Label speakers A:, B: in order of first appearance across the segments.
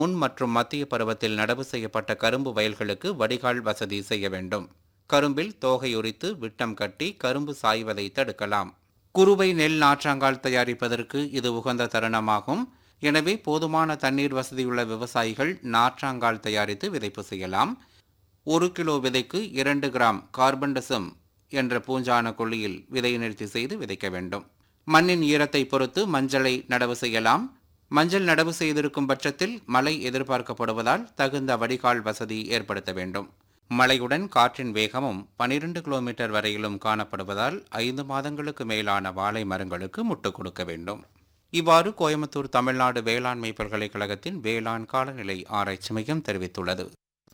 A: முன் மற்றும் மத்திய பருவத்தில் நடவு செய்யப்பட்ட கரும்பு வயல்களுக்கு வடிகால் வசதி செய்ய வேண்டும் கரும்பில் தோகை உரித்து விட்டம் கட்டி கரும்பு சாய்வதை தடுக்கலாம் குறுவை நெல் நாற்றாங்கால் தயாரிப்பதற்கு இது உகந்த தருணமாகும் எனவே போதுமான தண்ணீர் வசதியுள்ள விவசாயிகள் நாற்றாங்கால் தயாரித்து விதைப்பு செய்யலாம் ஒரு கிலோ விதைக்கு இரண்டு கிராம் கார்பன்டசம் என்ற பூஞ்சான கொல்லியில் விதை நிறுத்தி செய்து விதைக்க வேண்டும் மண்ணின் ஈரத்தை பொறுத்து மஞ்சளை நடவு செய்யலாம் மஞ்சள் நடவு செய்திருக்கும் பட்சத்தில் மழை எதிர்பார்க்கப்படுவதால் தகுந்த வடிகால் வசதி ஏற்படுத்த வேண்டும் மழையுடன் காற்றின் வேகமும் 12 கிலோமீட்டர் வரையிலும் காணப்படுவதால் ஐந்து மாதங்களுக்கு மேலான வாழை மரங்களுக்கு முட்டு கொடுக்க வேண்டும் இவ்வாறு கோயம்புத்தூர் தமிழ்நாடு வேளாண்மை பல்கலைக்கழகத்தின் வேளாண் காலநிலை ஆராய்ச்சி மையம் தெரிவித்துள்ளது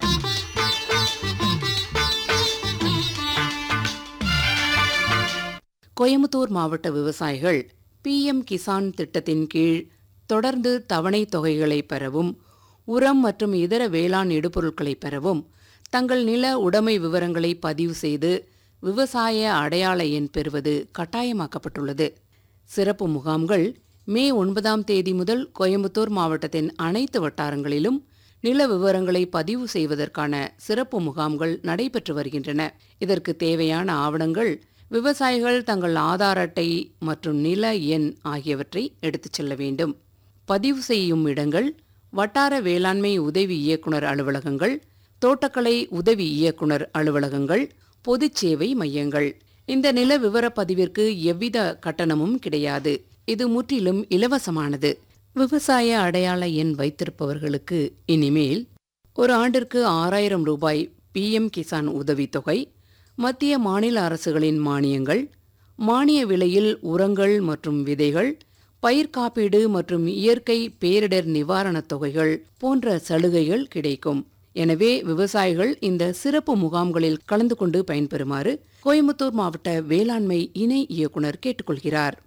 B: கோயம்புத்தூர் மாவட்ட விவசாயிகள் பிஎம் கிசான் திட்டத்தின் கீழ் தொடர்ந்து தவணை தொகைகளை பெறவும் உரம் மற்றும் இதர வேளாண் இடுபொருட்களை பெறவும் தங்கள் நில உடைமை விவரங்களை பதிவு செய்து விவசாய அடையாள எண் பெறுவது கட்டாயமாக்கப்பட்டுள்ளது சிறப்பு முகாம்கள் மே ஒன்பதாம் தேதி முதல் கோயம்புத்தூர் மாவட்டத்தின் அனைத்து வட்டாரங்களிலும் நில விவரங்களை பதிவு செய்வதற்கான சிறப்பு முகாம்கள் நடைபெற்று வருகின்றன இதற்கு தேவையான ஆவணங்கள் விவசாயிகள் தங்கள் ஆதார் அட்டை மற்றும் நில எண் ஆகியவற்றை எடுத்துச் செல்ல வேண்டும் பதிவு செய்யும் இடங்கள் வட்டார வேளாண்மை உதவி இயக்குனர் அலுவலகங்கள் தோட்டக்கலை உதவி இயக்குனர் அலுவலகங்கள் பொதுச் சேவை மையங்கள் இந்த நில விவரப் பதிவிற்கு எவ்வித கட்டணமும் கிடையாது இது முற்றிலும் இலவசமானது விவசாய அடையாள எண் வைத்திருப்பவர்களுக்கு இனிமேல் ஒரு ஆண்டிற்கு ஆறாயிரம் ரூபாய் பிஎம் கிசான் உதவித்தொகை மத்திய மாநில அரசுகளின் மானியங்கள் மானிய விலையில் உரங்கள் மற்றும் விதைகள் பயிர் காப்பீடு மற்றும் இயற்கை பேரிடர் நிவாரணத் தொகைகள் போன்ற சலுகைகள் கிடைக்கும் எனவே விவசாயிகள் இந்த சிறப்பு முகாம்களில் கலந்து கொண்டு பயன்பெறுமாறு கோயம்புத்தூர் மாவட்ட வேளாண்மை இணை இயக்குனர் கேட்டுக்கொள்கிறார்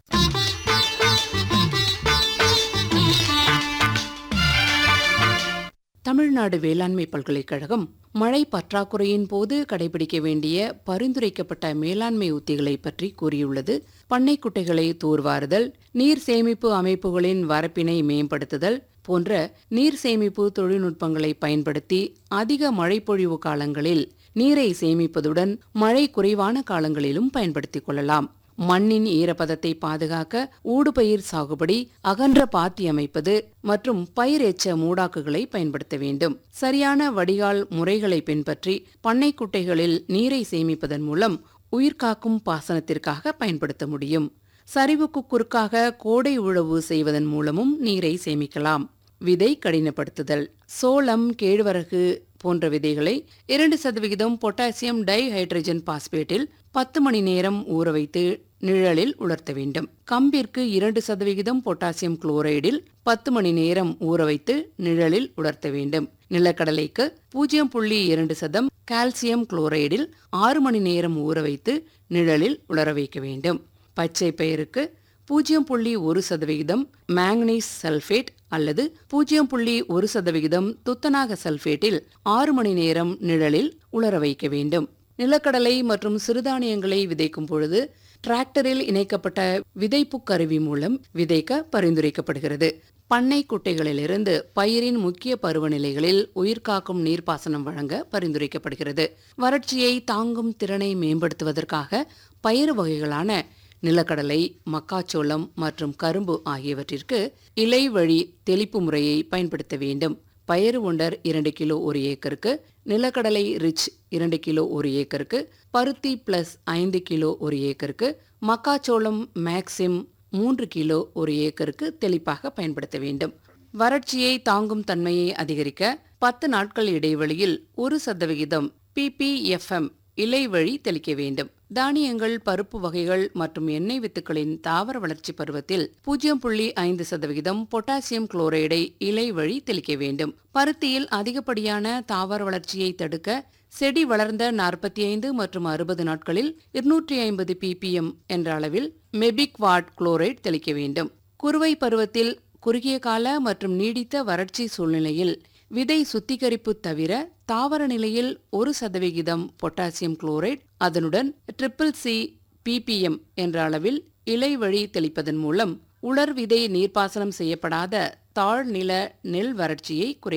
B: தமிழ்நாடு வேளாண்மை பல்கலைக்கழகம் மழை பற்றாக்குறையின் போது கடைபிடிக்க வேண்டிய பரிந்துரைக்கப்பட்ட மேலாண்மை உத்திகளை பற்றி கூறியுள்ளது பண்ணைக்குட்டைகளை தூர்வாறுதல் நீர் சேமிப்பு அமைப்புகளின் வரப்பினை மேம்படுத்துதல் போன்ற நீர் சேமிப்பு தொழில்நுட்பங்களை பயன்படுத்தி அதிக மழைப்பொழிவு காலங்களில் நீரை சேமிப்பதுடன் மழை குறைவான காலங்களிலும் பயன்படுத்திக் கொள்ளலாம் மண்ணின் ஈரப்பதத்தை பாதுகாக்க ஊடுபயிர் சாகுபடி அகன்ற பாத்தி அமைப்பது மற்றும் பயிர் எச்ச மூடாக்குகளை பயன்படுத்த வேண்டும் சரியான வடிகால் முறைகளை பின்பற்றி பண்ணைக்குட்டைகளில் நீரை சேமிப்பதன் மூலம் உயிர்காக்கும் பாசனத்திற்காக பயன்படுத்த முடியும் சரிவுக்கு குறுக்காக கோடை உழவு செய்வதன் மூலமும் நீரை சேமிக்கலாம் விதை கடினப்படுத்துதல் சோளம் கேழ்வரகு போன்ற விதைகளை இரண்டு சதவிகிதம் பொட்டாசியம் டை ஹைட்ரஜன் பாஸ்பேட்டில் பத்து மணி நேரம் ஊற வைத்து நிழலில் உலர்த்த வேண்டும் கம்பிற்கு இரண்டு சதவிகிதம் பொட்டாசியம் குளோரைடில் பத்து மணி நேரம் ஊற வைத்து நிழலில் உலர்த்த வேண்டும் நிலக்கடலைக்கு பூஜ்ஜியம் புள்ளி இரண்டு சதம் கால்சியம் குளோரைடில் ஆறு மணி நேரம் ஊற வைத்து நிழலில் உலர வைக்க வேண்டும் பச்சை பயிருக்கு பூஜ்ஜியம் புள்ளி ஒரு சதவிகிதம் மேங்கனீஸ் சல்ஃபேட் அல்லது பூஜ்ஜியம் புள்ளி ஒரு சதவிகிதம் துத்தநாக சல்ஃபேட்டில் ஆறு மணி நேரம் நிழலில் உலர வைக்க வேண்டும் நிலக்கடலை மற்றும் சிறுதானியங்களை விதைக்கும் பொழுது டிராக்டரில் இணைக்கப்பட்ட விதைப்பு கருவி மூலம் விதைக்க பரிந்துரைக்கப்படுகிறது பண்ணை குட்டைகளிலிருந்து பயிரின் முக்கிய பருவநிலைகளில் உயிர்காக்கும் நீர்ப்பாசனம் வழங்க பரிந்துரைக்கப்படுகிறது வறட்சியை தாங்கும் திறனை மேம்படுத்துவதற்காக பயிர் வகைகளான நிலக்கடலை மக்காச்சோளம் மற்றும் கரும்பு ஆகியவற்றிற்கு இலை வழி தெளிப்பு முறையை பயன்படுத்த வேண்டும் பயறு ஒண்டர் இரண்டு கிலோ ஒரு ஏக்கருக்கு நிலக்கடலை ரிச் இரண்டு கிலோ ஒரு ஏக்கருக்கு பருத்தி பிளஸ் ஐந்து கிலோ ஒரு ஏக்கருக்கு மக்காச்சோளம் மேக்சிம் மூன்று கிலோ ஒரு ஏக்கருக்கு தெளிப்பாக பயன்படுத்த வேண்டும் வறட்சியை தாங்கும் தன்மையை அதிகரிக்க பத்து நாட்கள் இடைவெளியில் ஒரு சதவிகிதம் பிபிஎஃப்எம் இலை வழி தெளிக்க வேண்டும் தானியங்கள் பருப்பு வகைகள் மற்றும் எண்ணெய் வித்துக்களின் தாவர வளர்ச்சி பருவத்தில் பூஜ்ஜியம் புள்ளி ஐந்து சதவிகிதம் பொட்டாசியம் குளோரைடை இலை வழி தெளிக்க வேண்டும் பருத்தியில் அதிகப்படியான தாவர வளர்ச்சியை தடுக்க செடி வளர்ந்த நாற்பத்தி ஐந்து மற்றும் அறுபது நாட்களில் இருநூற்றி ஐம்பது பிபிஎம் என்ற அளவில் மெபிக் வாட் குளோரைட் தெளிக்க வேண்டும் குறுவை பருவத்தில் குறுகிய கால மற்றும் நீடித்த வறட்சி சூழ்நிலையில் விதை சுத்திகரிப்பு தவிர தாவர நிலையில் ஒரு சதவிகிதம் பொட்டாசியம் குளோரைட் அதனுடன் ட்ரிபிள் சி பிபிஎம் என்ற அளவில் இலை வழி தெளிப்பதன் மூலம் உலர் விதை நீர்ப்பாசனம் செய்யப்படாத தாழ்நில நெல் வறட்சியை குறை